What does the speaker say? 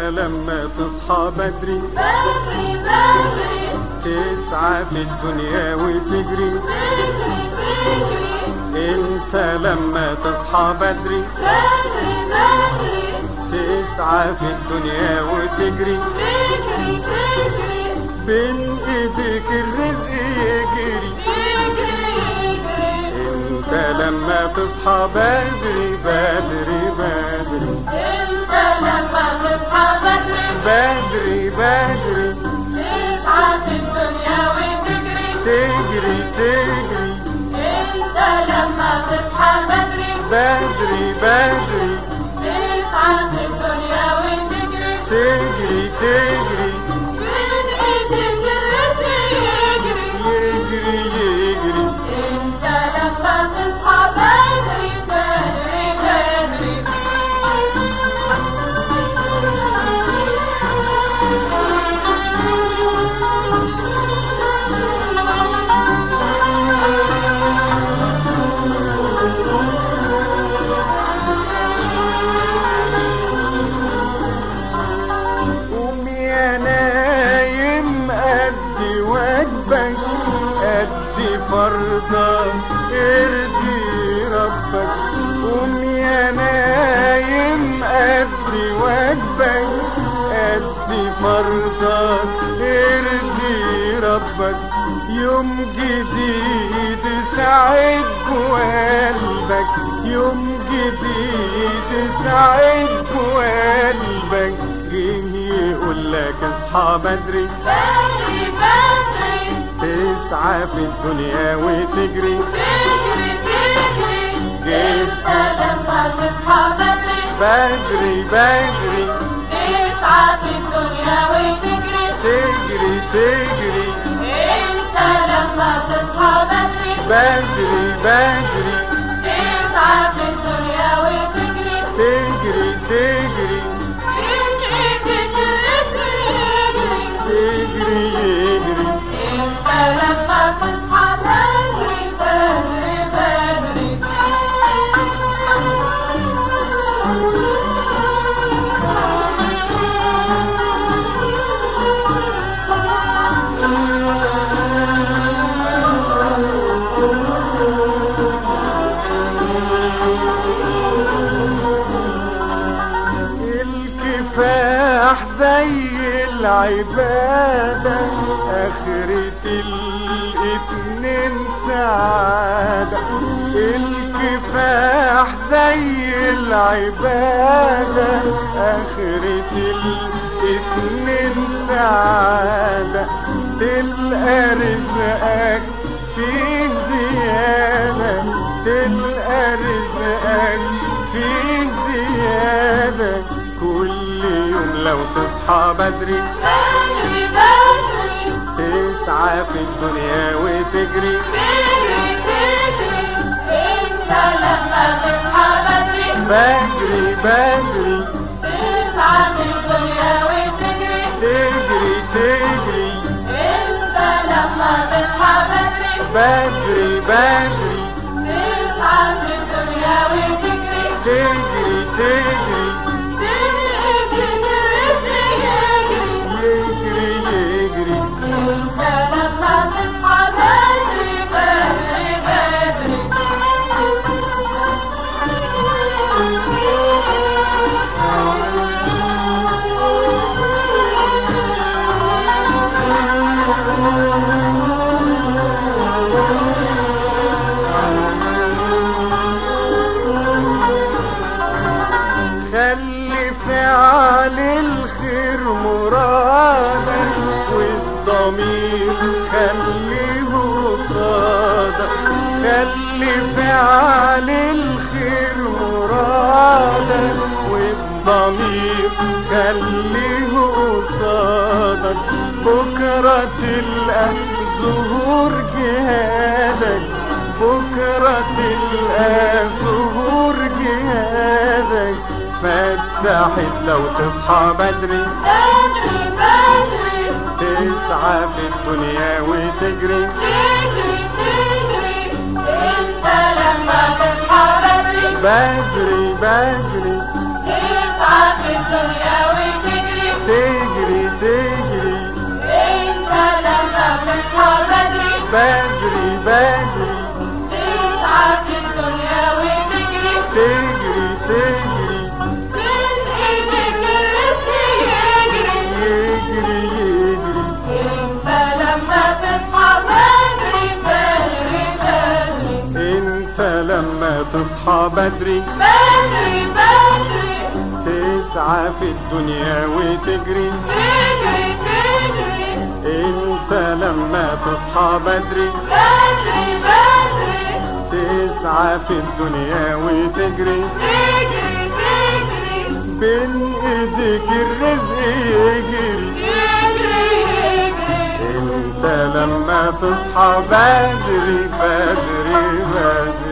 لما تصحى بدري بدري بدري تسعى في الدنيا وتجري تجري تجري انت لما تصحى بدري بدري بدري تسعى في الدنيا وتجري تجري تجري بين ايديك الرزق يجري يجري يجري انت لما تصحى بدري بدري بدري انت لما تصحى بدري بدري بدري تسعى في الدنيا وتجري تجري تجري انت لما تصحى بدري بدري بدري تسعى في الدنيا وتجري تجري تجري من ايدك الرزق يجري يجري يجري انت لما تصحى بدري بدري بدري قوم يا نايم أدي واجبك أدي فرضك ارضي ربك قوم يا نايم أدي واجبك أدي فرضك ارضي ربك يوم جديد سعد قلبك يوم جديد سعد قلبك جه يقول لك اصحى بدري بدري بدري تسعى في الدنيا وتجري تجري تجري انت لما تصحى بدري بدري بدري تسعى في الدنيا وتجري تجري تجري انت لما تصحى بدري بدري بدري تسعى في الدنيا وتجري تجري تجري يجري تجري يجري يجري يجري انت لما تصحى بدري بدري بدري الكفاح زي العبادة آخرة الاتنين سعادة الكفاح زي العبادة آخرة الاتنين سعادة تلقى رزقك فيه زيادة تلقى رزقك فيه زيادة كل يوم لو تصحى بدري بدري بدري تسعى في الدنيا وتجري تجري تجري انت لما تصحى بدري بدري بدري تسعى في الدنيا وتجري تجري تجري انت لما تصحى بدري بدري بدري تسعى في الدنيا وتجري تجري تجري تجري تجري يجري يجري يجري انت لما تصحى بدري بدري بدري خلي فعل الخير مرادك والضمير خليه صادق خلي فعل الخير مرادك والضمير خليه صادق بكرة تلقى ظهور جهادك بكرة تلقى ظهور جهادك فتحت لو تصحى بدري بدري بدري تسعى في الدنيا وتجري تجري تجري انت لما تصحى بدري بدري بدري تسعى في الدنيا وتجري تجري تجري انت لما تصحى بدري بدري بدري تسعى في الدنيا وتجري تجري تجري من ايدك الرزق يجري يجري يجري انت لما تصحى بدري بدري بدري انت لما تصحى بدري بدري بدري تسعى في الدنيا وتجري تجري تجري انت لما تصحى بدري بدري بدري تسعى في الدنيا وتجري تجري تجري بين ايديك الرزق يجري يجري يجري انت لما تصحى بدري بدري بدري